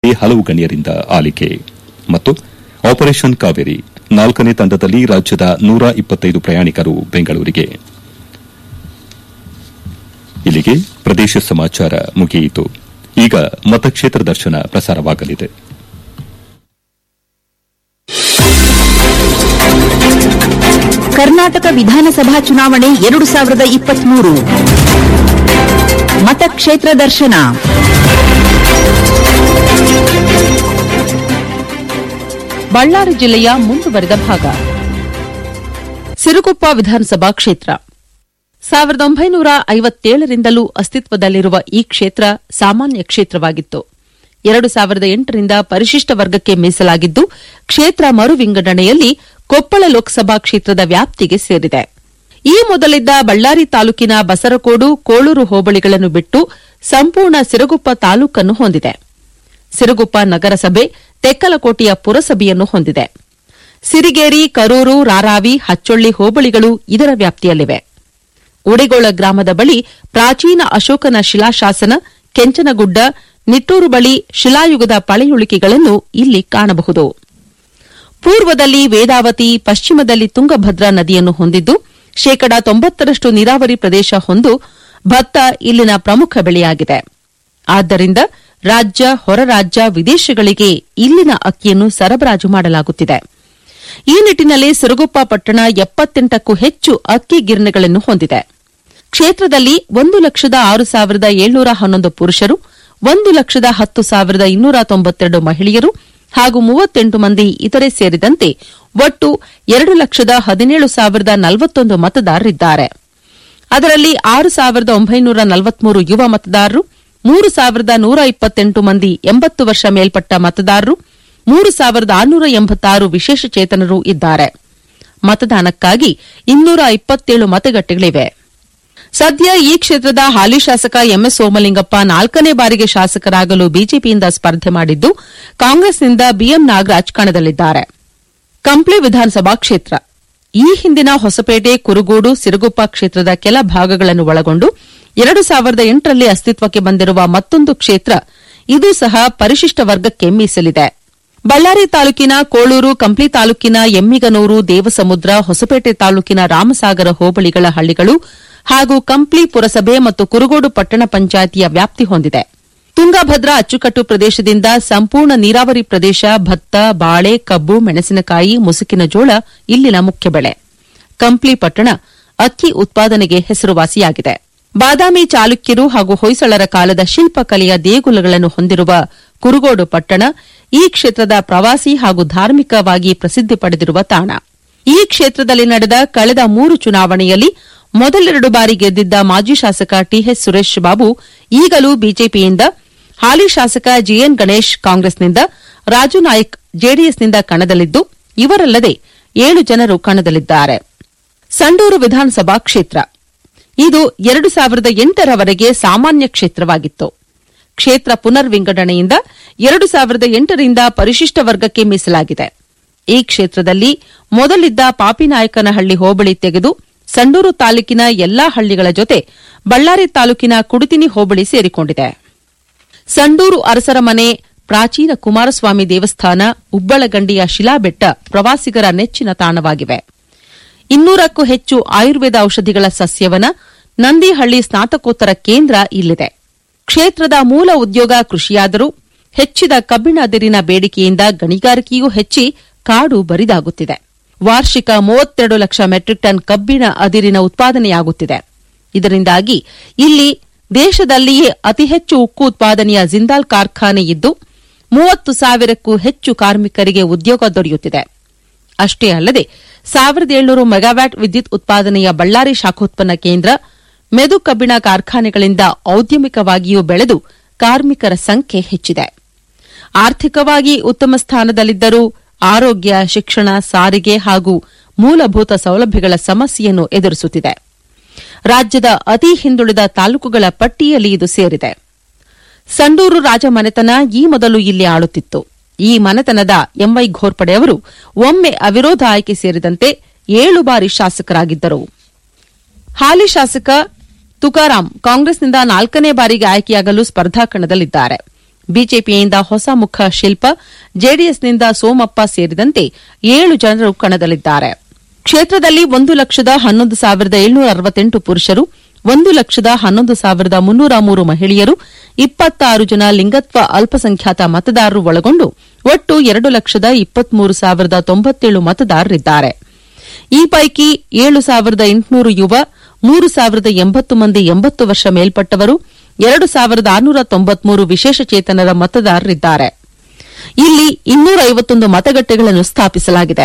ಹಲವು ಗಣ್ಯರಿಂದ ಆಲಿಕೆ ಮತ್ತು ಆಪರೇಷನ್ ಕಾವೇರಿ ನಾಲ್ಕನೇ ತಂಡದಲ್ಲಿ ರಾಜ್ಯದ ನೂರ ಇಪ್ಪತ್ತೈದು ಪ್ರಯಾಣಿಕರು ಬೆಂಗಳೂರಿಗೆ ಇಲ್ಲಿಗೆ ಪ್ರದೇಶ ಸಮಾಚಾರ ಮುಗಿಯಿತು ಈಗ ಮತಕ್ಷೇತ್ರ ದರ್ಶನ ಪ್ರಸಾರವಾಗಲಿದೆ ಕರ್ನಾಟಕ ವಿಧಾನಸಭಾ ಚುನಾವಣೆ ಎರಡು ಸಾವಿರದ ಇಪ್ಪತ್ಮೂರು ಮತಕ್ಷೇತ್ರ ದರ್ಶನ ಬಳ್ಳಾರಿ ಜಿಲ್ಲೆಯ ಮುಂದುವರೆದ ಭಾಗ ಸಿರುಗುಪ್ಪ ವಿಧಾನಸಭಾ ಕ್ಷೇತ್ರ ಸಾವಿರದ ಒಂಬೈನೂರ ಐವತ್ತೇಳರಿಂದಲೂ ಅಸ್ತಿತ್ವದಲ್ಲಿರುವ ಈ ಕ್ಷೇತ್ರ ಸಾಮಾನ್ಯ ಕ್ಷೇತ್ರವಾಗಿತ್ತು ಎರಡು ಸಾವಿರದ ಎಂಟರಿಂದ ಪರಿಶಿಷ್ಟ ವರ್ಗಕ್ಕೆ ಮೀಸಲಾಗಿದ್ದು ಕ್ಷೇತ್ರ ಮರು ವಿಂಗಡಣೆಯಲ್ಲಿ ಕೊಪ್ಪಳ ಲೋಕಸಭಾ ಕ್ಷೇತ್ರದ ವ್ಯಾಪ್ತಿಗೆ ಸೇರಿದೆ ಈ ಮೊದಲಿದ್ದ ಬಳ್ಳಾರಿ ತಾಲೂಕಿನ ಬಸರಕೋಡು ಕೋಳೂರು ಹೋಬಳಿಗಳನ್ನು ಬಿಟ್ಟು ಸಂಪೂರ್ಣ ಸಿರುಗುಪ್ಪ ತಾಲೂಕನ್ನು ಹೊಂದಿದೆ ಸಿರುಗುಪ್ಪ ನಗರಸಭೆ ತೆಕ್ಕಲಕೋಟೆಯ ಪುರಸಭೆಯನ್ನು ಹೊಂದಿದೆ ಸಿರಿಗೇರಿ ಕರೂರು ರಾರಾವಿ ಹಚ್ಚೊಳ್ಳಿ ಹೋಬಳಿಗಳು ಇದರ ವ್ಯಾಪ್ತಿಯಲ್ಲಿವೆ ಉಡಿಗೋಳ ಗ್ರಾಮದ ಬಳಿ ಪ್ರಾಚೀನ ಅಶೋಕನ ಶಿಲಾಶಾಸನ ಕೆಂಚನಗುಡ್ಡ ನಿಟ್ಟೂರು ಬಳಿ ಶಿಲಾಯುಗದ ಪಳೆಯುಳಿಕೆಗಳನ್ನು ಇಲ್ಲಿ ಕಾಣಬಹುದು ಪೂರ್ವದಲ್ಲಿ ವೇದಾವತಿ ಪಶ್ಚಿಮದಲ್ಲಿ ತುಂಗಭದ್ರಾ ನದಿಯನ್ನು ಹೊಂದಿದ್ದು ಶೇಕಡಾ ತೊಂಬತ್ತರಷ್ಟು ನೀರಾವರಿ ಪ್ರದೇಶ ಹೊಂದು ಭತ್ತ ಇಲ್ಲಿನ ಪ್ರಮುಖ ಬೆಳೆಯಾಗಿದೆ ಆದ್ದರಿಂದ ರಾಜ್ಯ ಹೊರ ರಾಜ್ಯ ವಿದೇಶಗಳಿಗೆ ಇಲ್ಲಿನ ಅಕ್ಕಿಯನ್ನು ಸರಬರಾಜು ಮಾಡಲಾಗುತ್ತಿದೆ ಈ ನಿಟ್ಟಿನಲ್ಲಿ ಸಿರುಗುಪ್ಪ ಪಟ್ಟಣ ಎಪ್ಪತ್ತೆಂಟಕ್ಕೂ ಹೆಚ್ಚು ಅಕ್ಕಿ ಗಿರಣಿಗಳನ್ನು ಹೊಂದಿದೆ ಕ್ಷೇತ್ರದಲ್ಲಿ ಒಂದು ಲಕ್ಷದ ಆರು ಸಾವಿರದ ಏಳ್ನೂರ ಹನ್ನೊಂದು ಪುರುಷರು ಒಂದು ಲಕ್ಷದ ಹತ್ತು ಸಾವಿರದ ಇನ್ನೂರ ತೊಂಬತ್ತೆರಡು ಮಹಿಳೆಯರು ಹಾಗೂ ಮೂವತ್ತೆಂಟು ಮಂದಿ ಇತರೆ ಸೇರಿದಂತೆ ಒಟ್ಟು ಎರಡು ಲಕ್ಷದ ಹದಿನೇಳು ಸಾವಿರದ ನಲವತ್ತೊಂದು ಮತದಾರರಿದ್ದಾರೆ ಅದರಲ್ಲಿ ಆರು ಸಾವಿರದ ಒಂಬೈನೂರ ನಲವತ್ಮೂರು ಯುವ ಮತದಾರರು ಮೂರು ಸಾವಿರದ ನೂರ ಇಪ್ಪತ್ತೆಂಟು ಮಂದಿ ಎಂಬತ್ತು ವರ್ಷ ಮೇಲ್ಪಟ್ಟ ಮತದಾರರು ಮೂರು ಸಾವಿರದ ಆರುನೂರ ಎಂಬತ್ತಾರು ವಿಶೇಷಚೇತನರು ಇದ್ದಾರೆ ಮತದಾನಕ್ಕಾಗಿ ಇನ್ನೂರ ಇಪ್ಪತ್ತೇಳು ಮತಗಟ್ಟೆಗಳಿವೆ ಸದ್ಯ ಈ ಕ್ಷೇತ್ರದ ಹಾಲಿ ಶಾಸಕ ಎಂಎಸ್ ಸೋಮಲಿಂಗಪ್ಪ ನಾಲ್ಕನೇ ಬಾರಿಗೆ ಶಾಸಕರಾಗಲು ಬಿಜೆಪಿಯಿಂದ ಸ್ಪರ್ಧೆ ಮಾಡಿದ್ದು ಕಾಂಗ್ರೆಸ್ನಿಂದ ಬಿಎಂ ನಾಗರಾಜ್ ಕಣದಲ್ಲಿದ್ದಾರೆ ಕಂಪ್ಲಿ ವಿಧಾನಸಭಾ ಕ್ಷೇತ್ರ ಈ ಹಿಂದಿನ ಹೊಸಪೇಟೆ ಕುರುಗೋಡು ಸಿರುಗುಪ್ಪ ಕ್ಷೇತ್ರದ ಕೆಲ ಭಾಗಗಳನ್ನು ಒಳಗೊಂಡು ಎರಡು ಸಾವಿರದ ಎಂಟರಲ್ಲಿ ಅಸ್ತಿತ್ವಕ್ಕೆ ಬಂದಿರುವ ಮತ್ತೊಂದು ಕ್ಷೇತ್ರ ಇದು ಸಹ ಪರಿಶಿಷ್ಟ ವರ್ಗಕ್ಕೆ ಮೀಸಲಿದೆ ಬಳ್ಳಾರಿ ತಾಲೂಕಿನ ಕೋಳೂರು ಕಂಪ್ಲಿ ತಾಲೂಕಿನ ಎಮ್ಮಿಗನೂರು ದೇವಸಮುದ್ರ ಹೊಸಪೇಟೆ ತಾಲೂಕಿನ ರಾಮಸಾಗರ ಹೋಬಳಿಗಳ ಹಳ್ಳಿಗಳು ಹಾಗೂ ಕಂಪ್ಲಿ ಪುರಸಭೆ ಮತ್ತು ಕುರುಗೋಡು ಪಟ್ಟಣ ಪಂಚಾಯಿತಿಯ ವ್ಯಾಪ್ತಿ ಹೊಂದಿದೆ ತುಂಗಭದ್ರಾ ಅಚ್ಚುಕಟ್ಟು ಪ್ರದೇಶದಿಂದ ಸಂಪೂರ್ಣ ನೀರಾವರಿ ಪ್ರದೇಶ ಭತ್ತ ಬಾಳೆ ಕಬ್ಬು ಮೆಣಸಿನಕಾಯಿ ಮುಸುಕಿನ ಜೋಳ ಇಲ್ಲಿನ ಮುಖ್ಯ ಬೆಳೆ ಕಂಪ್ಲಿ ಪಟ್ಟಣ ಅಕ್ಕಿ ಉತ್ಪಾದನೆಗೆ ಹೆಸರುವಾಸಿಯಾಗಿದೆ ಬಾದಾಮಿ ಚಾಲುಕ್ಯರು ಹಾಗೂ ಹೊಯ್ಸಳರ ಕಾಲದ ಶಿಲ್ಪಕಲೆಯ ದೇಗುಲಗಳನ್ನು ಹೊಂದಿರುವ ಕುರುಗೋಡು ಪಟ್ಟಣ ಈ ಕ್ಷೇತ್ರದ ಪ್ರವಾಸಿ ಹಾಗೂ ಧಾರ್ಮಿಕವಾಗಿ ಪ್ರಸಿದ್ಧಿ ಪಡೆದಿರುವ ತಾಣ ಈ ಕ್ಷೇತ್ರದಲ್ಲಿ ನಡೆದ ಕಳೆದ ಮೂರು ಚುನಾವಣೆಯಲ್ಲಿ ಮೊದಲೆರಡು ಬಾರಿ ಗೆದ್ದಿದ್ದ ಮಾಜಿ ಶಾಸಕ ಟಿಎಚ್ ಸುರೇಶ್ ಬಾಬು ಈಗಲೂ ಬಿಜೆಪಿಯಿಂದ ಹಾಲಿ ಶಾಸಕ ಜಿಎನ್ ಗಣೇಶ್ ಕಾಂಗ್ರೆಸ್ನಿಂದ ರಾಜು ನಾಯ್ಕ್ ಜೆಡಿಎಸ್ನಿಂದ ಕಣದಲ್ಲಿದ್ದು ಇವರಲ್ಲದೆ ಏಳು ಜನರು ಕಣದಲ್ಲಿದ್ದಾರೆ ಸಂಡೂರು ವಿಧಾನಸಭಾ ಕ್ಷೇತ್ರ ಇದು ಎರಡು ಸಾವಿರದ ಎಂಟರವರೆಗೆ ಸಾಮಾನ್ಯ ಕ್ಷೇತ್ರವಾಗಿತ್ತು ಕ್ಷೇತ್ರ ಪುನರ್ ವಿಂಗಡಣೆಯಿಂದ ಎರಡು ಸಾವಿರದ ಎಂಟರಿಂದ ಪರಿಶಿಷ್ಟ ವರ್ಗಕ್ಕೆ ಮೀಸಲಾಗಿದೆ ಈ ಕ್ಷೇತ್ರದಲ್ಲಿ ಮೊದಲಿದ್ದ ಪಾಪಿನಾಯಕನಹಳ್ಳಿ ಹೋಬಳಿ ತೆಗೆದು ಸಂಡೂರು ತಾಲೂಕಿನ ಎಲ್ಲಾ ಹಳ್ಳಿಗಳ ಜೊತೆ ಬಳ್ಳಾರಿ ತಾಲೂಕಿನ ಕುಡುತಿನಿ ಹೋಬಳಿ ಸೇರಿಕೊಂಡಿದೆ ಸಂಡೂರು ಅರಸರ ಮನೆ ಪ್ರಾಚೀನ ಕುಮಾರಸ್ವಾಮಿ ದೇವಸ್ಥಾನ ಉಬ್ಬಳಗಂಡಿಯ ಶಿಲಾಬೆಟ್ಟ ಪ್ರವಾಸಿಗರ ನೆಚ್ಚಿನ ತಾಣವಾಗಿವೆ ಇನ್ನೂರಕ್ಕೂ ಹೆಚ್ಚು ಆಯುರ್ವೇದ ಔಷಧಿಗಳ ಸಸ್ಯವನ ನಂದಿಹಳ್ಳಿ ಸ್ನಾತಕೋತ್ತರ ಕೇಂದ್ರ ಇಲ್ಲಿದೆ ಕ್ಷೇತ್ರದ ಮೂಲ ಉದ್ಯೋಗ ಕೃಷಿಯಾದರೂ ಹೆಚ್ಚಿದ ಕಬ್ಬಿಣ ಅದಿರಿನ ಬೇಡಿಕೆಯಿಂದ ಗಣಿಗಾರಿಕೆಯೂ ಹೆಚ್ಚಿ ಕಾಡು ಬರಿದಾಗುತ್ತಿದೆ ವಾರ್ಷಿಕ ಮೂವತ್ತೆರಡು ಲಕ್ಷ ಮೆಟ್ರಿಕ್ ಟನ್ ಕಬ್ಬಿಣ ಅದಿರಿನ ಉತ್ಪಾದನೆಯಾಗುತ್ತಿದೆ ಇದರಿಂದಾಗಿ ಇಲ್ಲಿ ದೇಶದಲ್ಲಿಯೇ ಅತಿ ಹೆಚ್ಚು ಉಕ್ಕು ಉತ್ಪಾದನೆಯ ಜಿಂದಾಲ್ ಕಾರ್ಖಾನೆ ಇದ್ದು ಮೂವತ್ತು ಸಾವಿರಕ್ಕೂ ಹೆಚ್ಚು ಕಾರ್ಮಿಕರಿಗೆ ಉದ್ಯೋಗ ದೊರೆಯುತ್ತಿದೆ ಅಷ್ಟೇ ಅಲ್ಲದೆ ಸಾವಿರದ ಏಳ್ನೂರು ಮೆಗಾವ್ಯಾಟ್ ವಿದ್ಯುತ್ ಉತ್ಪಾದನೆಯ ಬಳ್ಳಾರಿ ಶಾಖೋತ್ಪನ್ನ ಕೇಂದ್ರ ಮೆದು ಕಬ್ಬಿಣ ಕಾರ್ಖಾನೆಗಳಿಂದ ಔದ್ಯಮಿಕವಾಗಿಯೂ ಬೆಳೆದು ಕಾರ್ಮಿಕರ ಸಂಖ್ಯೆ ಹೆಚ್ಚಿದೆ ಆರ್ಥಿಕವಾಗಿ ಉತ್ತಮ ಸ್ಥಾನದಲ್ಲಿದ್ದರೂ ಆರೋಗ್ಯ ಶಿಕ್ಷಣ ಸಾರಿಗೆ ಹಾಗೂ ಮೂಲಭೂತ ಸೌಲಭ್ಯಗಳ ಸಮಸ್ಯೆಯನ್ನು ಎದುರಿಸುತ್ತಿದೆ ರಾಜ್ಯದ ಅತಿ ಹಿಂದುಳಿದ ತಾಲೂಕುಗಳ ಪಟ್ಟಿಯಲ್ಲಿ ಇದು ಸೇರಿದೆ ಸಂಡೂರು ರಾಜಮನೆತನ ಈ ಮೊದಲು ಇಲ್ಲಿ ಆಳುತ್ತಿತ್ತು ಈ ಮನೆತನದ ಎಂವೈ ಘೋರ್ಪಡೆ ಅವರು ಒಮ್ಮೆ ಅವಿರೋಧ ಆಯ್ಕೆ ಸೇರಿದಂತೆ ಏಳು ಬಾರಿ ಶಾಸಕರಾಗಿದ್ದರು ಹಾಲಿ ಶಾಸಕ ತುಕಾರಾಂ ಕಾಂಗ್ರೆಸ್ನಿಂದ ನಾಲ್ಕನೇ ಬಾರಿಗೆ ಆಯ್ಕೆಯಾಗಲು ಸ್ಪರ್ಧಾ ಕಣದಲ್ಲಿದ್ದಾರೆ ಬಿಜೆಪಿಯಿಂದ ಹೊಸ ಮುಖ ಶಿಲ್ಪ ಜೆಡಿಎಸ್ನಿಂದ ಸೋಮಪ್ಪ ಸೇರಿದಂತೆ ಏಳು ಜನರು ಕಣದಲ್ಲಿದ್ದಾರೆ ಕ್ಷೇತ್ರದಲ್ಲಿ ಒಂದು ಲಕ್ಷದ ಹನ್ನೊಂದು ಸಾವಿರದ ಏಳ್ನೂರ ಅರವತ್ತೆಂಟು ಪುರುಷರು ಒಂದು ಲಕ್ಷದ ಹನ್ನೊಂದು ಸಾವಿರದ ಮುನ್ನೂರ ಮೂರು ಮಹಿಳೆಯರು ಇಪ್ಪತ್ತಾರು ಜನ ಲಿಂಗತ್ವ ಅಲ್ಪಸಂಖ್ಯಾತ ಮತದಾರರು ಒಳಗೊಂಡು ಒಟ್ಟು ಎರಡು ಲಕ್ಷದ ಇಪ್ಪತ್ಮೂರು ಸಾವಿರದ ತೊಂಬತ್ತೇಳು ಮತದಾರರಿದ್ದಾರೆ ಈ ಪೈಕಿ ಏಳು ಸಾವಿರದ ಎಂಟುನೂರು ಯುವ ಮೂರು ಸಾವಿರದ ಎಂಬತ್ತು ಮಂದಿ ಎಂಬತ್ತು ವರ್ಷ ಮೇಲ್ಪಟ್ಟವರು ಎರಡು ಸಾವಿರದ ಆರುನೂರ ತೊಂಬತ್ಮೂರು ವಿಶೇಷಚೇತನರ ಮತದಾರರಿದ್ದಾರೆ ಇಲ್ಲಿ ಇನ್ನೂರ ಐವತ್ತೊಂದು ಮತಗಟ್ಟೆಗಳನ್ನು ಸ್ಥಾಪಿಸಲಾಗಿದೆ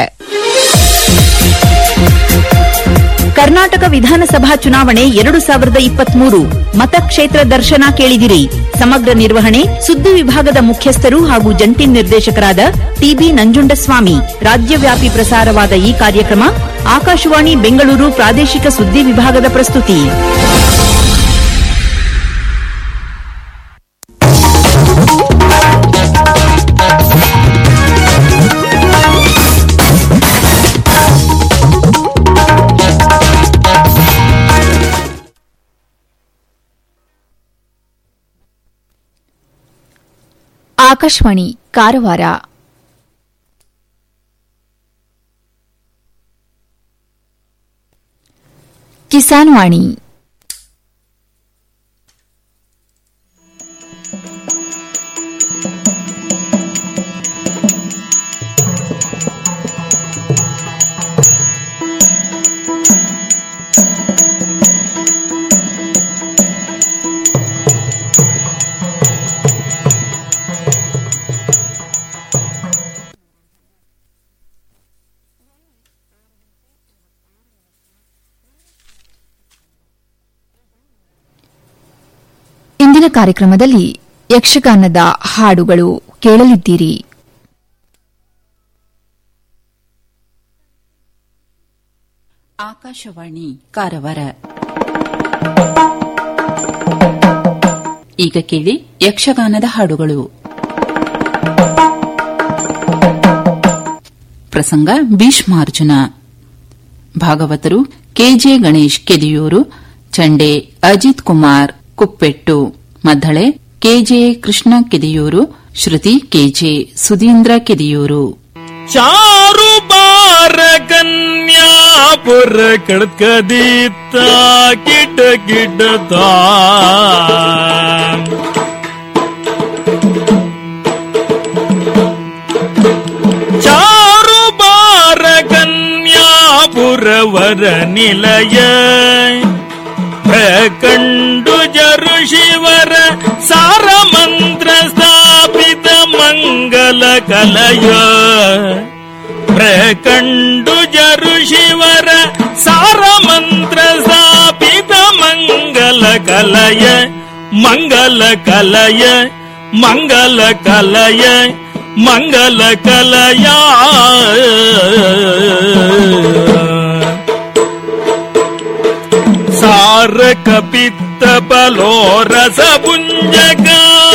ಕರ್ನಾಟಕ ವಿಧಾನಸಭಾ ಚುನಾವಣೆ ಎರಡು ಸಾವಿರದ ಇಪ್ಪತ್ಮೂರು ಮತಕ್ಷೇತ್ರ ದರ್ಶನ ಕೇಳಿದಿರಿ ಸಮಗ್ರ ನಿರ್ವಹಣೆ ಸುದ್ದಿ ವಿಭಾಗದ ಮುಖ್ಯಸ್ಥರು ಹಾಗೂ ಜಂಟಿ ನಿರ್ದೇಶಕರಾದ ಟಿಬಿ ನಂಜುಂಡಸ್ವಾಮಿ ರಾಜ್ಯವ್ಯಾಪಿ ಪ್ರಸಾರವಾದ ಈ ಕಾರ್ಯಕ್ರಮ ಆಕಾಶವಾಣಿ ಬೆಂಗಳೂರು ಪ್ರಾದೇಶಿಕ ಸುದ್ದಿ ವಿಭಾಗದ ಪ್ರಸ್ತುತಿ ಆಕಾಶವಾಣಿ ಕಾರವಾರ ಕಿಸಾನ್ ವಾಣಿ ಇಂದಿನ ಕಾರ್ಯಕ್ರಮದಲ್ಲಿ ಯಕ್ಷಗಾನದ ಹಾಡುಗಳು ಕೇಳಲಿದ್ದೀರಿ ಆಕಾಶವಾಣಿ ಕಾರವಾರ ಈಗ ಕೇಳಿ ಯಕ್ಷಗಾನದ ಹಾಡುಗಳು ಪ್ರಸಂಗ ಭೀಷ್ಮಾರ್ಜುನ ಭಾಗವತರು ಕೆಜೆ ಗಣೇಶ್ ಕೆದಿಯೂರು ಚಂಡೆ ಅಜಿತ್ ಕುಮಾರ್ ಕುಪ್ಪೆಟ್ಟು ಮದ್ದಳೆ ಕೆಜೆ ಕೃಷ್ಣ ಕೆದಿಯೂರು ಶ್ರುತಿ ಕೆಜೆ ಸುಧೀಂದ್ರ ಕೆದಿಯೂರು ಚಾರು ಬಾರ ಕನ್ಯಾಪುರ ಕಡ್ಕದೀತ ಕಿಟ ಕಿಡತ ಚಾರು ಬಾರ ಕನ್ಯಾಪುರವರ ನಿಲಯ ಪ್ರಕಂಡು ಜರು ಶಿವರ ಸಾರ ಮಂತ್ರ ಸ್ಥಾಪಿತ ಮಂಗಲ ಕಲಯ ಪ್ರಕಂಡು ಜರು ಶಿವರ ಸಾರ ಮಂತ್ರ ಸ್ಥಾಪಿತ ಮಂಗಲ ಕಲಯ ಮಂಗಲ ಕಲಯ ಮಂಗಲ ಕಲಯ ಮಂಗಲ ಕಲಯ ಸಾರ ಕಪಿತ್ತ ಬಲೋ ರಸ ಪುಂಜಕ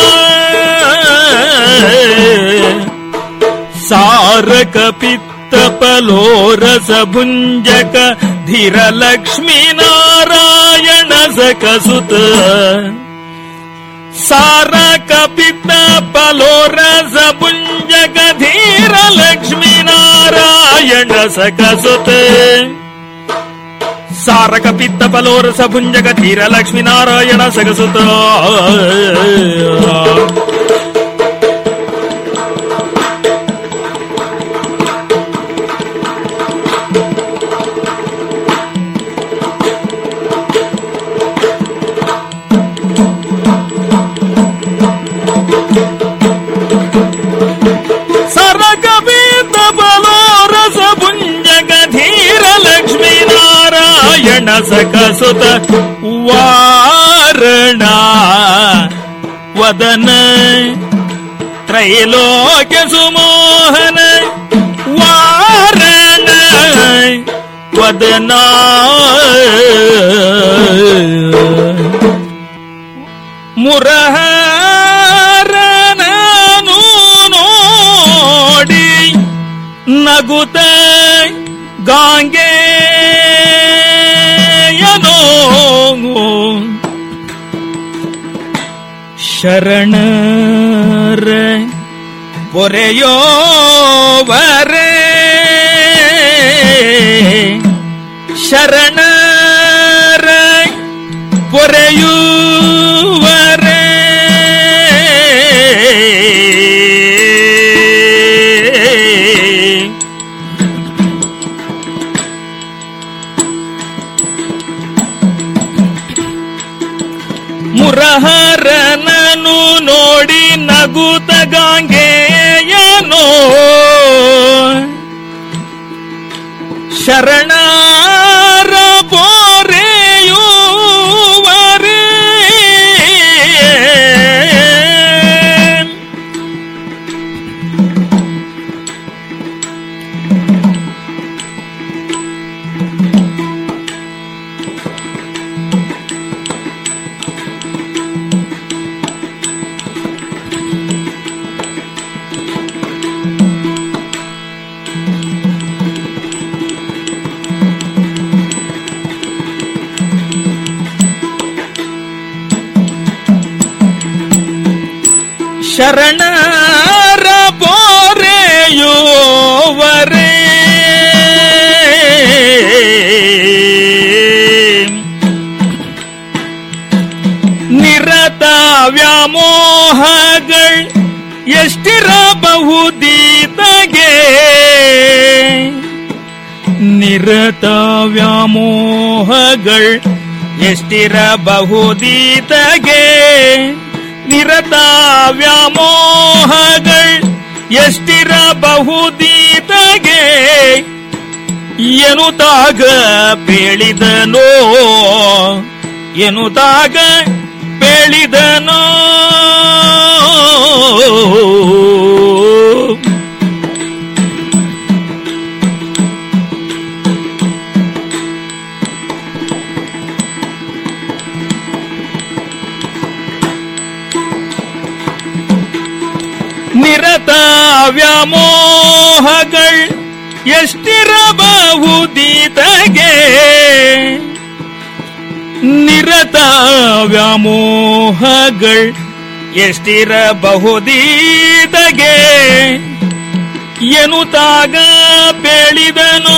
ಸಾರ ಕಪಿತ್ತ ಬಲೋ ರಸ ಭುಂಜಕ ಧೀರ ಲಕ್ಷ್ಮೀ ನಾರಾಯಣ ಸಕಸುತ ಸಾರ ಕಪಿತ್ತ ಬಲೋ ರಸ ಭುಂಜಕ ಧೀರ ಲಕ್ಷ್ಮೀ ನಾರಾಯಣ ಸಕಸುತ ಸಾರಕ ಪಿತ್ತ ಫಲೋರಸ ಭುಂಜಗ ತೀರ ಲಕ್ಷ್ಮೀನಾರಾಯಣ ಸಗಸುತ ಸರಕ ಪಿತ್ತ ಫಲೋರಸ ಭುಂಜಗ ಧೀರ ಲಕ್ಷ್ಮೀನಾರಾಯಣ ಸಕಸುತ ವಾರಣ ವದನ ತ್ರೈಲೋಕ್ಯ ಸುಮೋಹನ ವಾರಣ ವದನ ಮುರಹರನನು ನೋಡಿ ನಗುತ ಗಾಂಗೆಯನೋ ಶರಣರ ಪೊರೆಯೋವರೇ ಶರಣರ ಪೊರೆಯುವರೇ ಮುರಹರನನು ನೋಡಿ ನಗುತ ಗಾಂಗೆಯನೋ ಶರಣರ ಪೋರೆಯುವರೇ ಶರಣರ ಪೋರೆಯುವರೇ ನಿರತ ವ್ಯಾಮೋಹಗಳ್ ಎಷ್ಟಿರಬಹುದೀತಗೆ ನಿರತ ವ್ಯಾಮೋಹಗಳ್ ಎಷ್ಟಿರಬಹುದೀತಗೆ ನಿರತ ವ್ಯಾಮೋಹಗಳ್ ಎಷ್ಟಿರಬಹುದೀತಗೆ ಎನುತಾಗ ಪೇಳಿದನೋ ಎನುತಾಗ ಪೇಳಿದನೋ ನಿರತ ವ್ಯಾಮೋಹಗಳ್ ಎಷ್ಟಿರಬಹುದೀತಗೆ ನಿರತ ವ್ಯಾಮೋಹಗಳ್ ಎಷ್ಟಿರಬಹುದೀತಗೆ ಎನುತಾಗ ಬೆಳಿದನೋ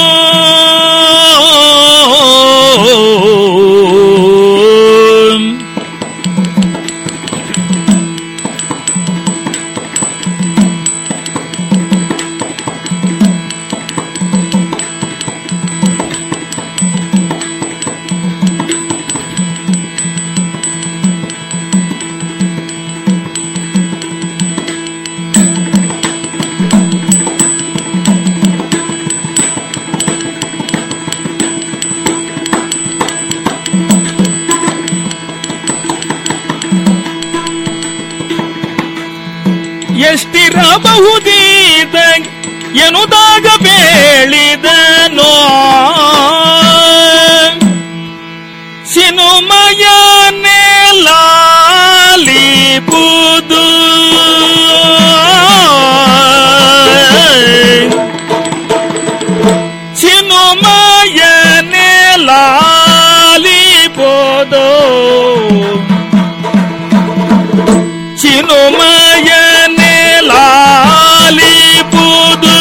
ಎಷ್ಟಿರಬಹುದೀತ ಎನುದಾಗ ಬೇಳಿದನೋ ಸಿನುಮಯ ಲಾಲಿ ಬುದು ಚಿನುಮಯ ಲಾಲಿ ಬೋದೋ ಚಿನುಮಯನೆ ಲಾಲಿ ಪುದು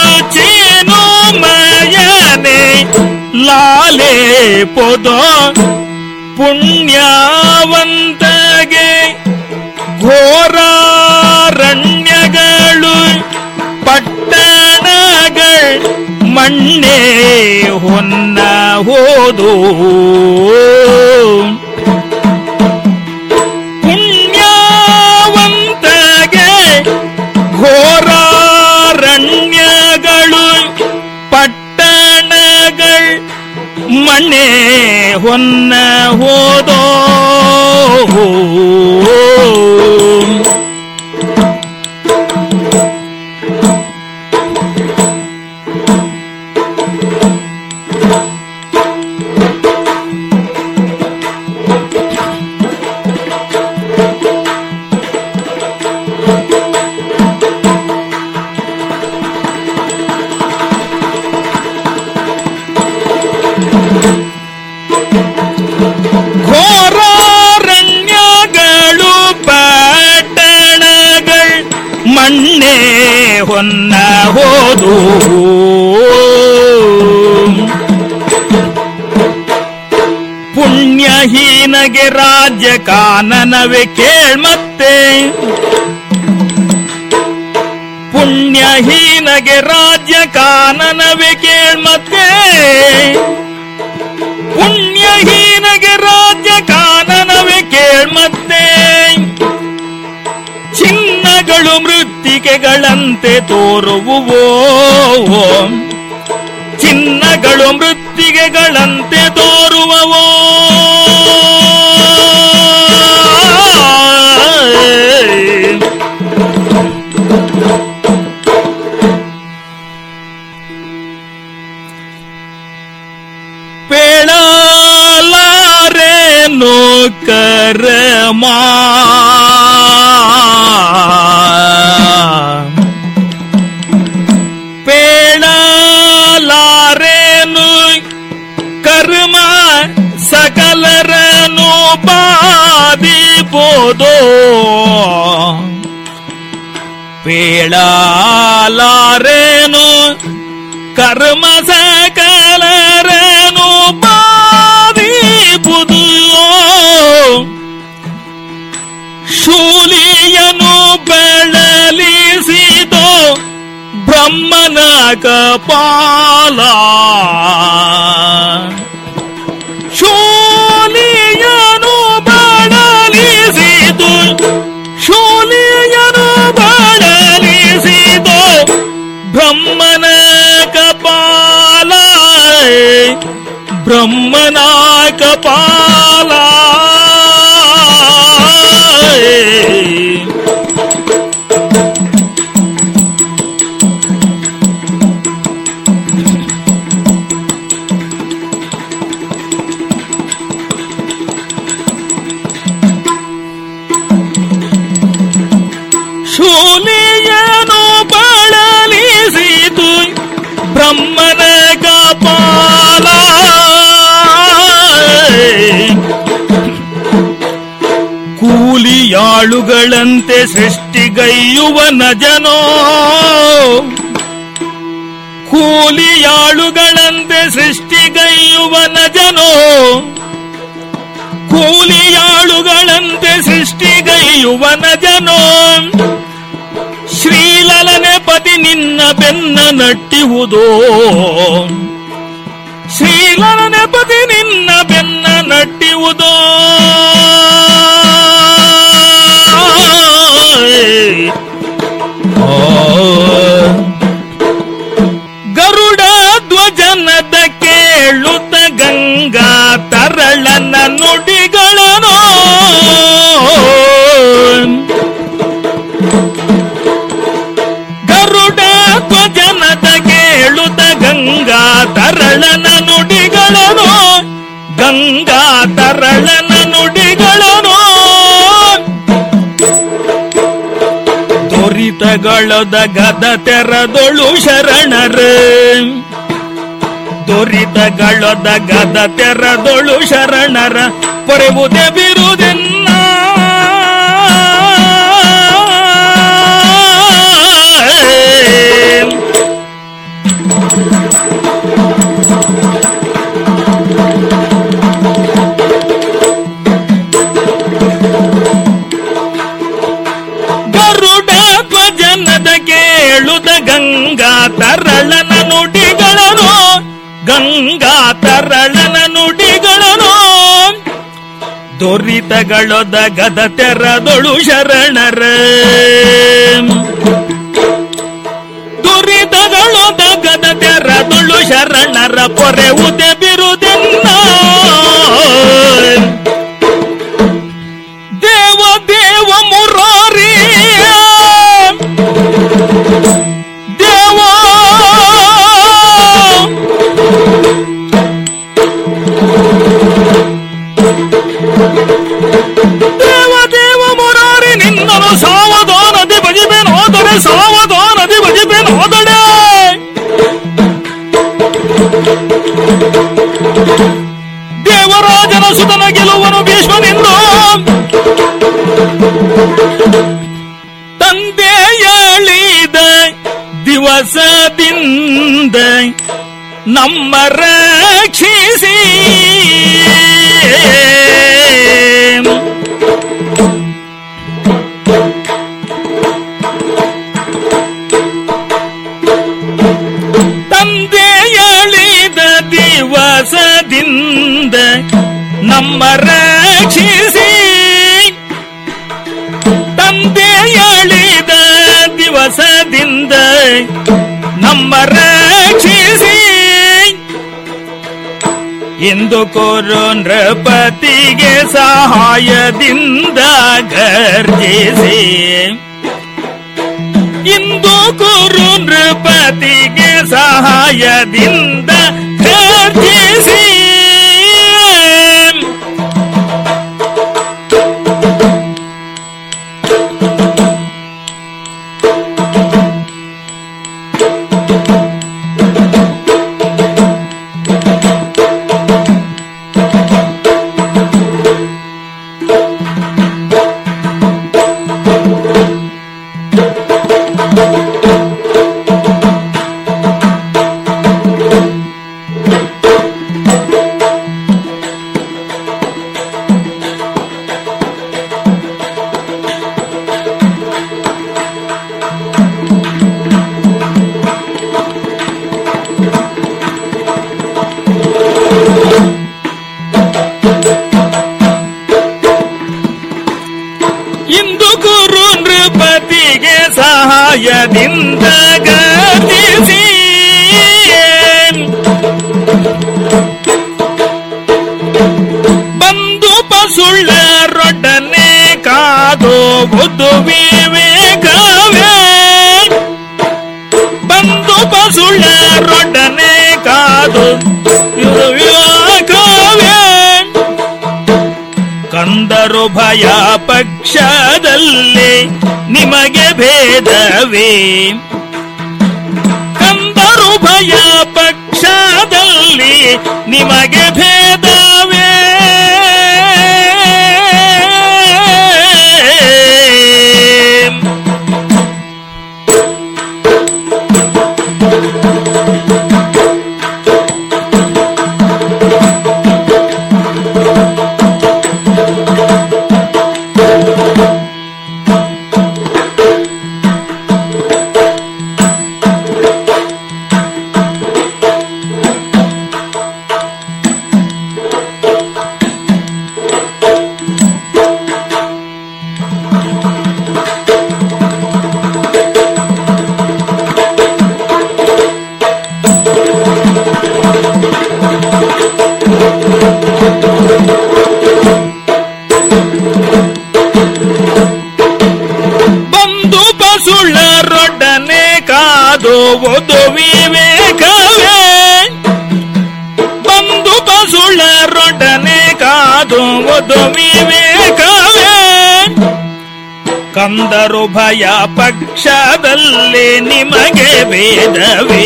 ಚಿನುಮಯನೆ ಲಾಲೆ ಪೊದೋ ಪುಣ್ಯವಂತಗೆ ಘೋರಾರಣ್ಯಗಳು ಪಟ್ಟಣಗಳು ಮಣ್ಣೆ ಹೊನ್ನ ಹೋದೋ ಪುಣ್ಯವಂತಗೆ ಘೋರಾರಣ್ಯಗಳು ಪಟ್ಟಣಗಳು ಮಣ್ಣೆ ಹೊನ್ನ ಹೋದೋ ಹೊನ್ನ ಹೋದು ಪುಣ್ಯಹೀನಗೆ ರಾಜ್ಯ ಕಾನನವೇ ಕೇಳ್ಮತ್ತೆ ಪುಣ್ಯಹೀನಗೆ ರಾಜ್ಯ ಕಾನನವೇ ಕೇಳ್ಮತ್ತೆ ಪುಣ್ಯಹೀನಗೆ ರಾಜ್ಯ ಕಾನನವೇ ಕೇಳ್ಮತ್ತೆ ಚಿನ್ನಗಳು ಮೃತ್ತಿಗೆಗಳಂತೆ ತೋರುವುವೋ ಚಿನ್ನಗಳು ಮೃತ್ತಿಗೆಗಳಂತೆ ತೋರುವವೋ ಪೇಳಲಾರೇನು ಕರಮಾ ಪೇಳಲಾರೇನು ಕರ್ಮ ಸಕಲರನು ಬಾದಿಪೋದೋ ಪೇಳಲಾರೇನು ಕರ್ಮ ಸಕಲರನು ಬಾದಿಪುದು ಶೂಲಿಯನು ಬೆಳಲಿಸಿದೋ ಬ್ರಹ್ಮನ ಕಪಾಲ ಶೂಲಿಯನು ಬಳಲಿಸಿದು ಶೂಲಿಯನು ಬಳಲಿಸಿದು ಬ್ರಹ್ಮನ ಕಪಾಲ ಬ್ರಹ್ಮನ ಕಪಾಲ ಶೂಲಿಯನು ಬಳಲಿಸಿತು ಬ್ರಹ್ಮನ ಕಪಾಲ ಕೂಲಿಯಾಳುಗಳಂತೆ ಸೃಷ್ಟಿಗೈಯುವ ನಜನೋ ಕೂಲಿಯಾಳುಗಳಂತೆ ಸೃಷ್ಟಿಗೈಯುವ ನಜನೋ ಕೂಲಿಯಾಳುಗಳಂತೆ ಸೃಷ್ಟಿಗೈಯುವ ನಜನೋ ಶ್ರೀಲಲನೆ ಪತಿ ನಿನ್ನ ಬೆನ್ನ ನಟ್ಟಿಹುದೋ ಶ್ರೀಲಲನೆ ಪತಿ ನಿನ್ನ ಬೆನ್ನ ನಟ್ಟಿಹುದೋ ಗರುಡ ಧ್ವಜನದ ಕೇಳುತ್ತ ಗಂಗಾ ತರಳನ ನುಡಿಗಳನೋ ಗರುಡ ಧ್ವಜನದ ಕೇಳುತ್ತ ಗಂಗಾ ತರಳನ ನುಡಿಗಳನೋ ಗಂಗಾ ತರಳನ ನುಡಿಗಳನೋ ದೊರಿತಗಳದ ಗದ ತೆರದೊಳು ಶರಣರ ದೊರಿತಗಳದ ಗದ ತೆರದೊಳು ಶರಣರ ಪೊರೆವುದೇ ಬಿರುದೆನ್ನ ಗರುಡ ಧ್ವಜನದ ಕೇಳುದ ಗಂಗಾ ತರಳನ ನುಡಿಗಳನು ಗಂಗಾ ತರಳನ ನುಡಿಗಳನು ದೊರಿತಗಳೊದ ಗದ ತೆರದೊಳು ಶರಣರ ದುರಿತಗಳೊದ ಗದ ತೆರದೊಳು ಶರಣರ ಪೊರೆವುದೆ ಬಿರುದೆನ್ನ ದೇವ ದೇವ ಮುರಾರಿ ದೇವ ದೇವ ದೇವ ಮುರಾರಿ ನಿನ್ನನು ಸಾವಧಾನದಿ ಭಜಿಬೇನು ಹೋದರೆ ಸಾವಧಾನದಿ ಭಜಿಬೇನು ಹೋದಡೆ ದೇವರಾಜನ ಸುತನ ಗೆಲುವನು ಭೀಷ್ಮನಿಂದು ತಂದೆ ಹೇಳಿದ ದಿವಸದಿಂದ ನಮ್ಮ ರಕ್ಷಿಸಿ ತಂದೆಯಳಿದ ದಿವಸದಿಂದ ನಮ್ಮ ರಕ್ಷಿಸಿ ತಂದೆಯಳಿದ ದಿವಸದಿಂದ ನಮ್ಮ ರಕ್ಷಿಸಿ ಇಂದು ಕೋರು ನೃಪತಿಗೆ ಸಹಾಯದಿಂದ ಗರ್ಜಿಸಿ ಇಂದು ಕುರು ನೃಪತಿಗೆ ಸಹಾಯದಿಂದ ಗರ್ಜಿಸಿ ಇಂದು ಗುರು ನೃಪತಿಗೆ ಸಹಾಯದಿಂದ ಗತಿಸಿ ಬಂದು ಪಸುಳ್ಳರೊಡನೆ ಕಾದು ಬುದ್ಧು ವಿವೇಕವೇ ಬಂದು ಪಸುಳ್ಳರೊಡನೆ ಕಾದು ಇದು ವಿವೇಕವೇ ಕಂದರು ಭಯ ಪಕ್ಷದಲ್ಲಿ ನಿಮಗೆ ಭೇದವೇ ಕಂದರು ಭಯ ಪಕ್ಷದಲ್ಲಿ ನಿಮಗೆ ಭೇದವೇ ಬಂದು ಪಸುಳ್ಳರೊಡನೆ ಕಾದು ಓದು ವಿವೇಕವೇ ಬಂದು ಪಸುಳ್ಳರೊಡನೆ ಕಾದು ಓದು ವಿವೇಕವೇ ಕಂದರು ಭಯ ಪಕ್ಷದಲ್ಲಿ ನಿಮಗೆ ಭೇದವೇ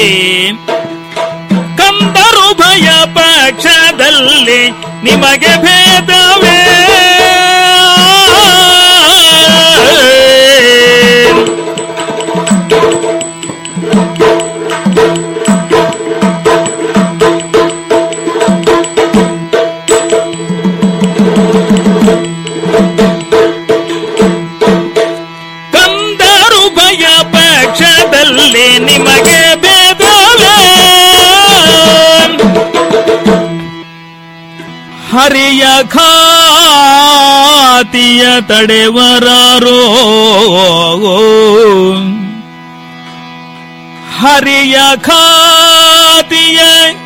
ಕಂದರು ಭಯ ಪಕ್ಷದಲ್ಲಿ ನಿಮಗೆ ಭೇದವೇ ಕಂದರು ಭಯ ಪಕ್ಷದಲ್ಲಿ ನಿಮಗೆ ಭೇದವೇ ಹರಿಯ ಖಾತಿಯ ತಡೆವರಾರೋ ಹರಿಯ ಖಾತಿಯ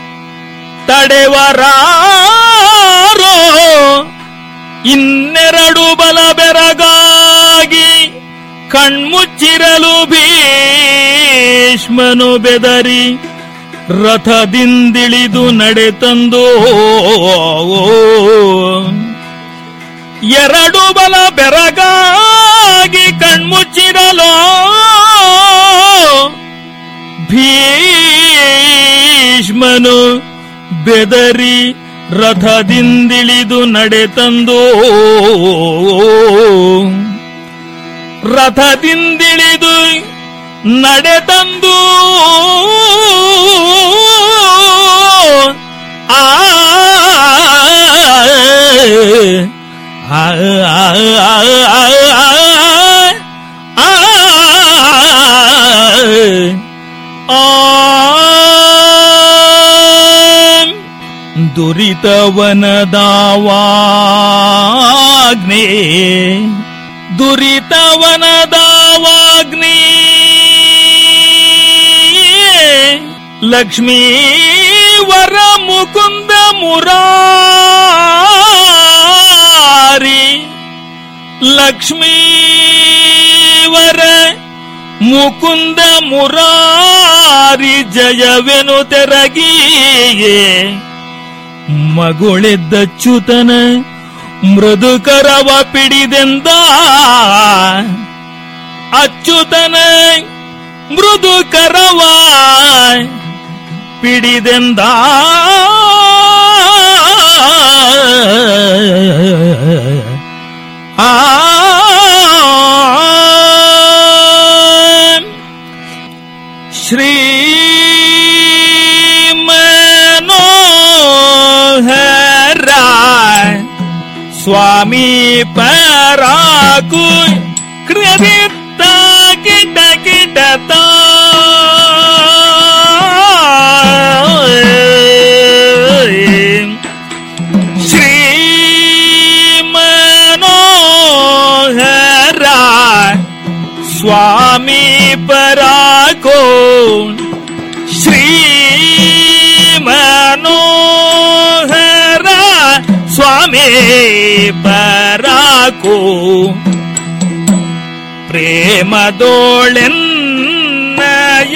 ತಡೆವರಾರೋ ಇನ್ನೆರಡು ಬಲ ಬೆರಗಾಗಿ ಕಣ್ಮುಚ್ಚಿರಲು ಭೀಷ್ಮನು ಬೆದರಿ ರಥದಿಂದಿಳಿದು ನಡೆತಂದು ಎರಡು ಬಲ ಬೆರಗಾಗಿ ಕಣ್ಮುಚ್ಚಿರಲು ಭೀಷ್ಮನು ಬೆದರಿ ರಥದಿಂದಿಳಿದು ನಡೆತಂದು ರಥದಿಂದಿಳಿದು ನಡೆತಂದು ಆ, ಆ, ಆ, ಆ, ಆ, ಆ, ದುರಿತವನದಾವಾಗ್ನೇ ದುರಿತವನದಾವಾಗ್ನೇ ಲಕ್ಷ್ಮೀ ವರ ಮುಕುಂದ ಮುರಾರಿ ಲಕ್ಷ್ಮೀ ವರ ಮುಕುಂದ ಮುರಾರಿ ಜಯವೆನು ತೆರಗಿಯೇ ಮಗುಳೆದ್ದಚ್ಯುತನ ಮೃದುಕರವ ಪಿಡಿದೆಂದ ಅಚ್ಯುತನ ಮೃದುಕರವ ಪಿಡಿದೆಂದ ಆ ಶ್ರೀ ಮನೋಹರ ಸ್ವಾಮಿ ಪರಾಕು ಕೃದಿತ್ತ ಕಿಟ ಕಿಟತ ಶ್ರೀ ಮನೋಹರ ಸ್ವಾಮಿ ಪರಾಕೋ ಶ್ರೀ ಮನೋಹರ ಸ್ವಾಮಿ ಪರಾಕೋ ಪ್ರೇಮದೋಳೆನ್ನಯ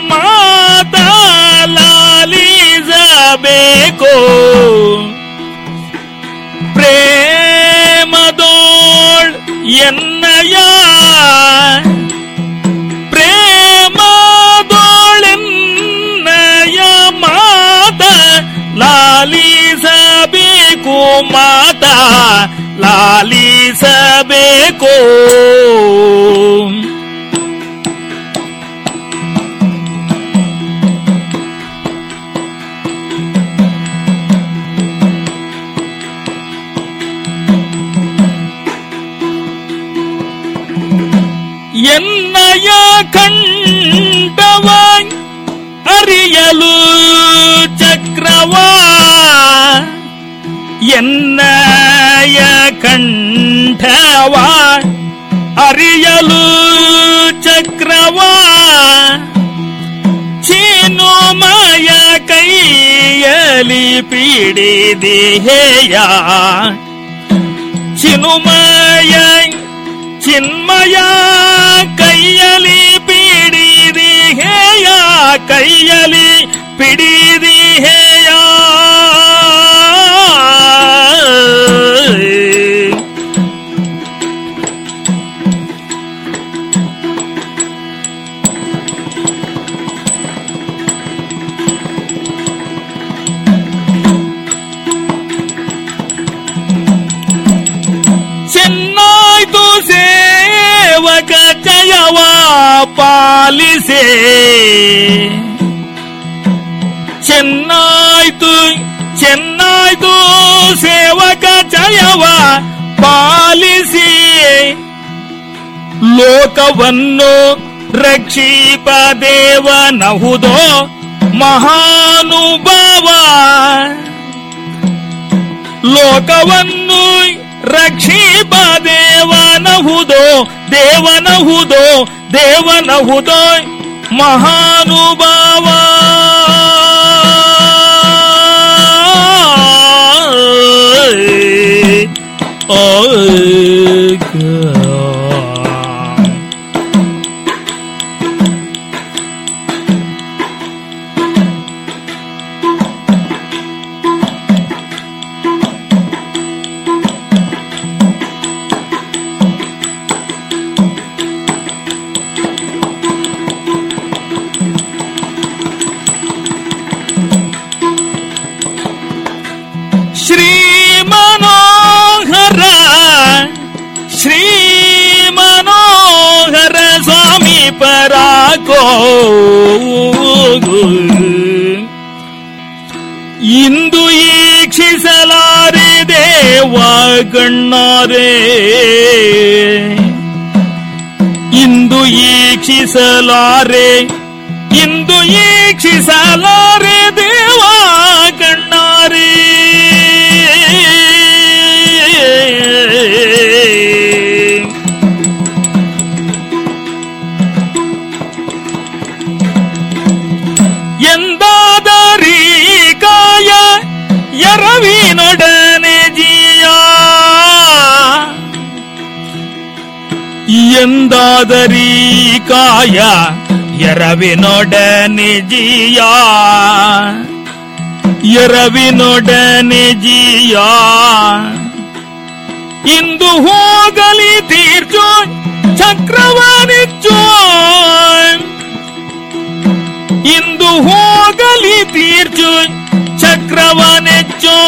ಮಾತಲಾಲಿಸಬೇಕು ಪ್ರೇಮದೋಳ್ ಎನ್ನಯ ಪ್ರೇಮದೋಳೆನ್ನಯ ಮಾತ ಲಾಲಿಸಬೇಕು ಮಾತ ಲಾಲಿಸಬೇಕು ಎನ್ನಯ ಕಂಡವ ಅರಿಯಲು ಚಕ್ರವ ಎನ್ನಯ ಕಂಠವ ಅರಿಯಲು ಚಕ್ರವ ಚಿನುಮಯ ಕೈಯಲಿ ಪಿಡಿದಿಹೇಯ ಚಿನುಮಯ ಚಿನ್ಮಯ ಕೈಯಲಿ ಪಿಡಿದಿ ಹೇಯ ಕೈಯಲಿ ಪಿಡಿದಿ ಹೇಯ ಚೆನ್ನಾಯ್ತು ಸೇವಕ ಜಯವ ಪಾಲಿಸೆ ಚೆನ್ನಾಯ್ತು ಚೆನ್ನಾಯ್ತು ಸೇವಕ ಜಯವ ಪಾಲಿಸಿ ಲೋಕವನ್ನು ರಕ್ಷೀಪ ದೇವನಹುದೋ ಮಹಾನುಭಾವ ಲೋಕವನ್ನು ರಕ್ಷೀಪ ದೇವನಹುದೋ ದೇವನಹುದೋ ದೇವನಹುದೋ ಮಹಾನುಭಾವ ಓ ಶ್ರೀ ಮನೋಹರ ಶ್ರೀ ಮನೋಹರ ಸ್ವಾಮಿ ಪರಾಕೋ ಇಂದು ಈಕ್ಷಿಸಲಾರಿದೆ ದೇವ ಗಣ್ಣಾರೇ ಇಂದು ಈಕ್ಷಿಸಲಾರೆ ಇಂದು ಈಕ್ಷಿಸಲಾರೆ ದೇವ ಗಣ್ಣಾರೇ ಎಂದಾದರೀ ಕಾಯ ಎರವಿನೊಡನೆ ಜಿಯ ಎಂದಾದರೀ ಕಾಯ ಎರವಿನೊಡನೆ ಜಿಯ ಎರವಿನೊಡನೆ ಜಿಯ ಇಂದು ಹೋಗಲಿ ತೀರ್ಚು ಚಕ್ರವಾಣಿಚ್ಚು ಇಂದು ಹೋಗಲಿ ತೀರ್ಚು ಚಕ್ರವನೆಚ್ಚೋ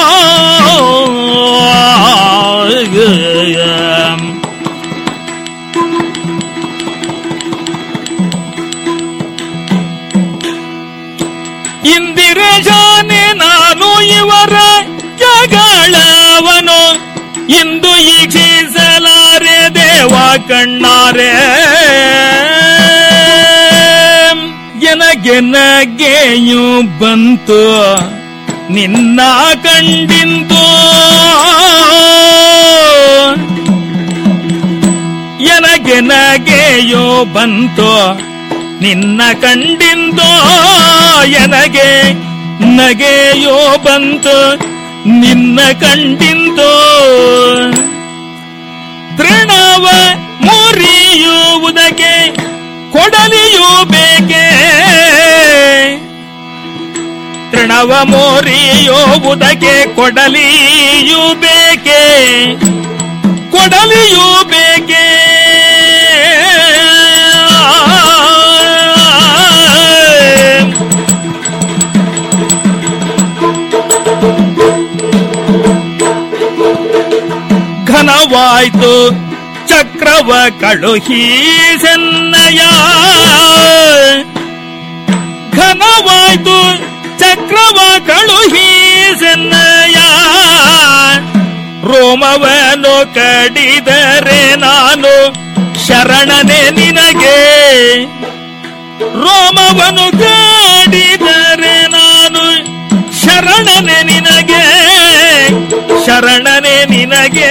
ಇಂದಿರೇಶಾನೆ ನಾನು ಇವರ ಜಗಳವನು ಇಂದು ಈಕ್ಷಿಸಲಾರೆ ದೇವ ಕಣ್ಣಾರೆ ಎನಗೆನಗೆಯು ಬಂತು ನಿನ್ನ ಕಂಡಿಂತು ಎನಗೆನಗೆಯೋ ಬಂತು ನಿನ್ನ ಕಂಡಿಂತೋ ಎನಗೆ ನಗೆಯೋ ಬಂತು ನಿನ್ನ ಕಂಡಿಂತೋ ತೃಣವ ಮುರಿಯುವುದಕ್ಕೆ ಕೊಡಲಿಯೂ ಬೇಕೆ ತೃಣವ ಮೋರಿಯುವುದಕ್ಕೆ ಕೊಡಲಿಯೂ ಬೇಕೆ ಕೊಡಲಿಯೂ ಬೇಕೆ ಘನವಾಯ್ತು ಚಕ್ರವ ಕಳುಹಿ ಸೆನ್ನಯ ಘನವಾಯ್ತು ಚಕ್ರವ ಕಳುಹಿ ಸೆನ್ನಯ ರೋಮವನು ಕಡಿದರೆ ನಾನು ಶರಣನೆ ನಿನಗೆ ರೋಮವನು ಕಡಿದರೆ ನಾನು ಶರಣನೆ ನಿನಗೆ ಶರಣನೆ ನಿನಗೆ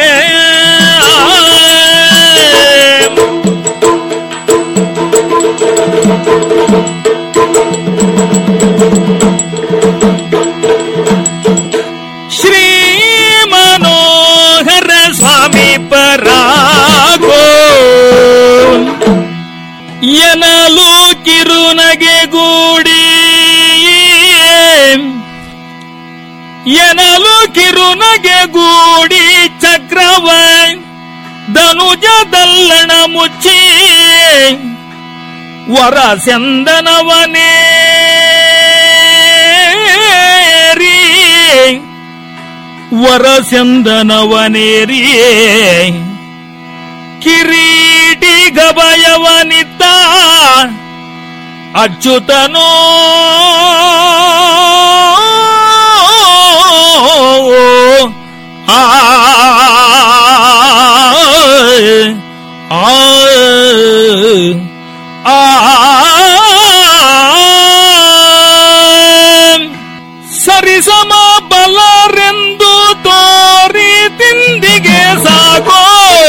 ಶ್ರೀ ಮನೋಹರ ಸ್ವಾಮಿ ಪರಾಗೋ ಎನಲು ಕಿರುನಗೆ ಗೂಡಿ ಎನಲು ಕಿರುನಗೆ ಗೂಡಿ ಚಕ್ರವ ಧನುಜದಲ್ಲಣ ಮುಚ್ಚಿ ವರ ಚಂದನವನೇ ವರ ಚಂದನವನೇರಿ ಕಿರೀಟಿ ಗಭಯವನಿದ್ದ ಅಚ್ಯುತನೋ ಆ ಸರಿಸಮ ಬಲರೆಂದು ತೋರಿ ತಿಂದಿಗೆ ಸಾಕೋ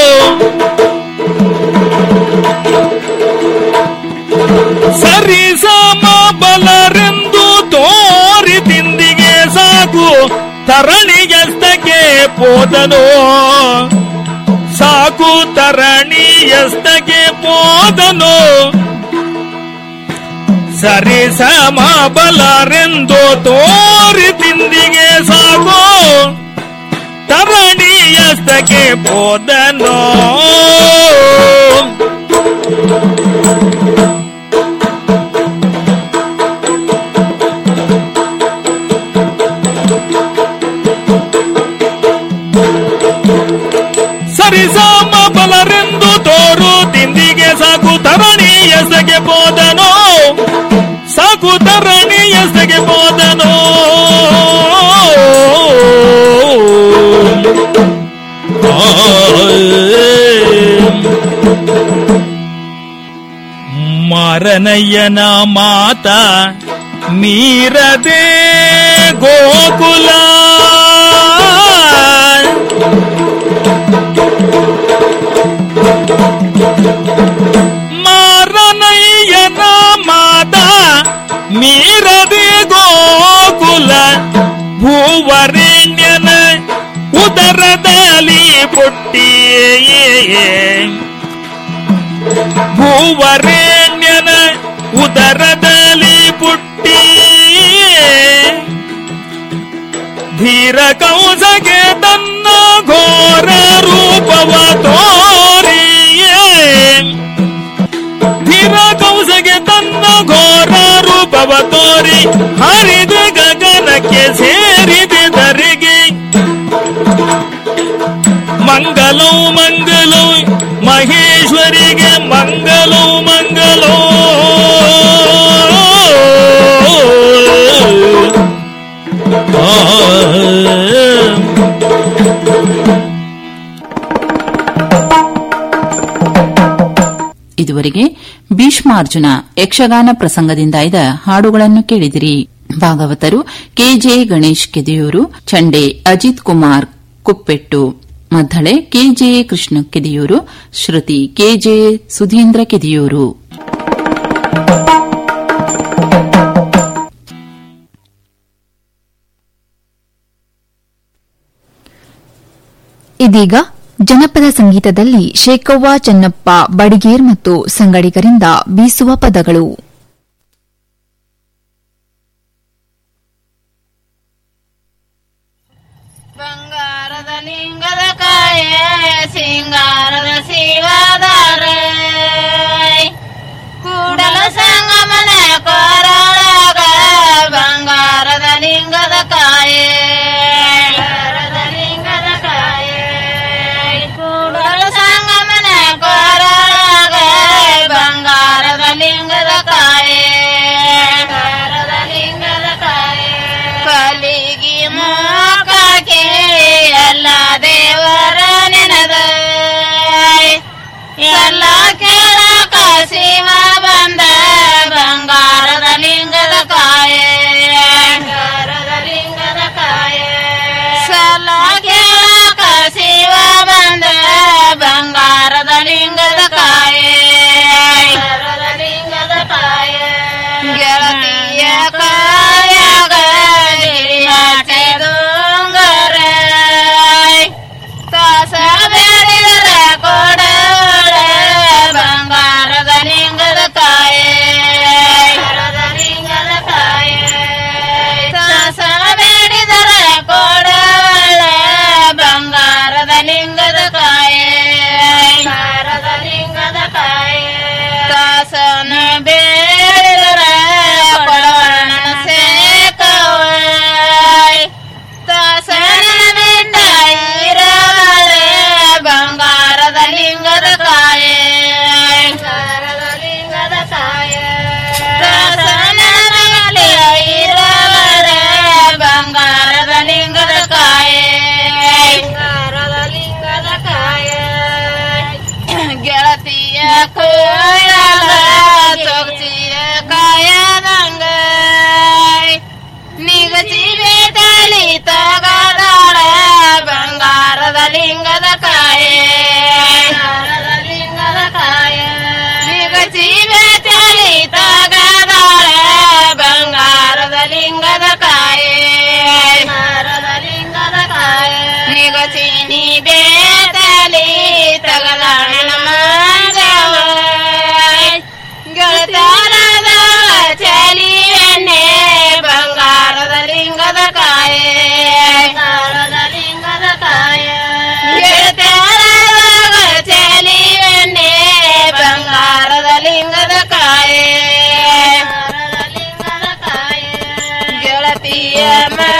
ಸರಿಸಮ ಬಲರೆಂದು ತೋರಿ ತಿಂದಿಗೆ ಸಾಕು ತರಣಿಯಸ್ತಕ್ಕೆ ಪೋದನು ಸಾಕು ತರಣಿಯಸ್ತಕ್ಕೆ ಪೋದನು ಸರಿ ಸಮ ಬಲರೆಂದು ತೋರಿ ತಿಂದಿಗೆ ಸಾಕು ತರಣಿಯಸ್ತಕ್ಕೆ ಪೋದನು ಸರಿಸಮ ಬಲರೆಂದು ತೋರು ತಿಂದಿಗೆ ಸಾಕು ತರಣಿ ಎಸಗೆ ಬೋದನೋ ಸಾಕು ತರಣಿ ಎಸಗೆ ಬೋದನೋ ಮಾರನಯ್ಯನ ಮಾತ ಮೀರದೆ ಗೋಕುಲ ಮಾರನಯ್ಯನ ಮಾತ ಮೀರದೆ ಗೋಕುಲ ಭೂವರೆಣ್ಯನ ಉದರದಲ್ಲಿ ಪುಟ್ಟಿಯೇ ಭೂವರೆಣ್ಯನ ಉದರದಲ್ಲಿ ಪುಟ್ಟಿ ಧೀರ ಕೌಸಗೆ ತನ್ನ ಘೋರ ರೂಪವ ತೋರಿಯೇ ಧೀರ ಕೌಸಗೆ ತನ್ನ ಘೋರ ರೂಪವ ತೋರಿ ಹರಿದ ಗಗನಕ್ಕೆ ಸೇರಿದೆ ಧರಿಗೆ ಮಂಗಲೋ ಮಂಗಲೋ ಮಹೇಶ್ವರಿಗೆ ಮಂಗಲೋ ಮಂಗಲೋ ಆ ಇದುವರೆಗೆ ಭೀಷ್ಮಾರ್ಜುನ ಯಕ್ಷಗಾನ ಪ್ರಸಂಗದಿಂದ ಆಯ್ದ ಹಾಡುಗಳನ್ನು ಕೇಳಿದಿರಿ ಭಾಗವತರು ಕೆಜೆ ಗಣೇಶ್ ಕೆದಿಯೂರು ಚಂಡೆ ಅಜಿತ್ ಕುಮಾರ್ ಕುಪ್ಪೆಟ್ಟು ಮದ್ದಳೆ ಕೆಜೆ ಕೃಷ್ಣ ಕೆದಿಯೂರು ಶ್ರುತಿ ಕೆಜೆ ಸುಧೀಂದ್ರ ಕೆದಿಯೂರು ಇದೀಗ ಜನಪದ ಸಂಗೀತದಲ್ಲಿ ಶೇಕವ್ವ ಚೆನ್ನಪ್ಪ ಬಡಿಗೇರ್ ಮತ್ತು ಸಂಗಡಿಗರಿಂದ ಬೀಸುವ ಪದಗಳು ಬಂಗಾರದ ಲಿಂಗದ ಕಾಯ ಸಿಂಗಾರದ ಶಿವದಾರ ಕೂಡಲ ಸಂಗಮನ ಕೊರಳಾಗ ಬಂಗಾರದ ಲಿಂಗದ ಕಾಯ ಬಂಗಾರದ ಲಿಂಗದ ಕಾಯ ಕೂಡಲ ಸಂಗಮನ ಕೊರಳಾಗ ಬಂಗಾರದ ಲಿಂಗದ ಕಾಯ ಬಂಗಾರದ ಲಿಂಗದ ಕಾಯ ಕಲಿಗಿ ಮೋಕಕ್ಕೆ ಎಲ್ಲ ದೇವರ ನೆನದ ಎಲ್ಲ ಕೇಳಕ ಶಿವ ಬಂದ ಬಂಗಾರದ ಲಿಂಗದ ಕಾಯ ಬಂಗಾರದ ಲಿಂಗದ ಕಾಯ ಸಲ ಕೇಳಕ ಶಿವ ಬಂದ ಬಂಗಾರದ ಲಿಂಗದ ಕಾಯ ಬಂಗಾರದ ಲಿಂಗದ ಕಾಯ ಗೆಳತಿಯ ಕಾಯಾಗ ಗಿರಿಯಾಟೆ ದೊಂಗರ ಕಾಸ ಬೇಡಿದರ ಕೊಡೋಳ ಬಂಗಾರದ ಲಿಂಗದ ಕಾಯ ಬಂಗಾರದ ಲಿಂಗದ ಕಾಯ ಕಾಸ ಬೇಡಿದರ ಕೊಡೋಳ ಬಂಗಾರದ ಲಿಂಗದ ಕಾಯ ಬಂಗಾರದ ಲಿಂಗದ ಕಾಯ ಕಾಸನ ಬೇಡಿದರ ಕೊಡೋಣ ಸೇಕವಾಯ್ ಕಾಸನ ಬಿಟ್ಟ ಇರವಳೆ ಬಂಗಾರದ ಲಿಂಗದ ಕಾಯ ಬಂಗಾರದ ಲಿಂಗದ ಕಾಯ ಕಾಸನ ಮೇಲೆ ಇರವಳೆ ಬಂಗಾರದ ಲಿಂಗದ ಕಾಯ ಬಂಗಾರದ ಲಿಂಗದ ಕಾಯ ಗೆಳತಿಯ ಕೋಯಲ ಸೊಗಸಿಯ ಕಾಯದಂಗ ನಿಗಚಿ ಬೇಟಲಿ ತಗದಾಳ ಬಂಗಾರದ ಲಿಂಗದ ಕಾಯ ಬಂಗಾರದ ಲಿಂಗದ ಕಾಯ ನಿಗಚಿ ಬೇಟಲಿ ತಗದಾಳ ಬಂಗಾರದ ಲಿಂಗದ ಕಾಯ ಬಂಗಾರದ ಲಿಂಗದ ಕಾಯ ನಿಗಚಿ ನೀ ಬೇಟಲಿ ತಗದಾಳ ಮಂಗವ ಗೆಳತಾರದ ಚಲಿಯನ್ನೇ ಬಂಗಾರದ ಲಿಂಗದ ಕಾಯ ಬಂಗಾರದ ಲಿಂಗದ ಕಾಯ ಗೆಳತಾರದ ಚಲಿಯನ್ನೇ ಬಂಗಾರದ ಲಿಂಗದ ಕಾಯ ಲಿಂಗದ ಕಾಯ ಗೆಳತಿಯ ಮ